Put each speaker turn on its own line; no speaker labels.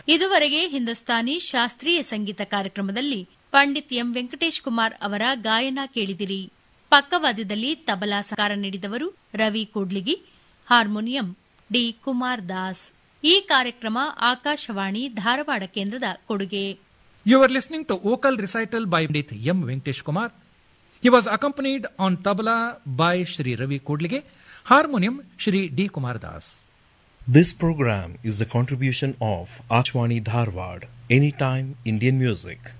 ಇದುವರೆಗೆ ಹಿಂದೂಸ್ತಾನಿ ಶಾಸ್ತ್ರೀಯ ಸಂಗೀತ ಕಾರ್ಯಕ್ರಮದಲ್ಲಿ ಪಂಡಿತ್ ಎಂ ವೆಂಕಟೇಶ್ ಕುಮಾರ್ ಅವರ ಗಾಯನ ಕೇಳಿದಿರಿ ಪಕ್ಕವಾದ್ಯದಲ್ಲಿ ತಬಲಾ ಸಹಕಾರ ನೀಡಿದವರು ರವಿ ಕೂಡ್ಲಿಗಿ ಹಾರ್ಮೋನಿಯಂ ಡಿ ಕುಮಾರ್ ದಾಸ್ ಈ ಕಾರ್ಯಕ್ರಮ ಆಕಾಶವಾಣಿ ಧಾರವಾಡ ಕೇಂದ್ರದ ಕೊಡುಗೆ
You were listening to vocal recital by Pandit M. Venkatesh Kumar. He was accompanied on tabla by Shri Ravi Kodlige, harmonium Shri D. Kumar Das.
This program is the contribution of Achwani Dharwad, Anytime Indian Music.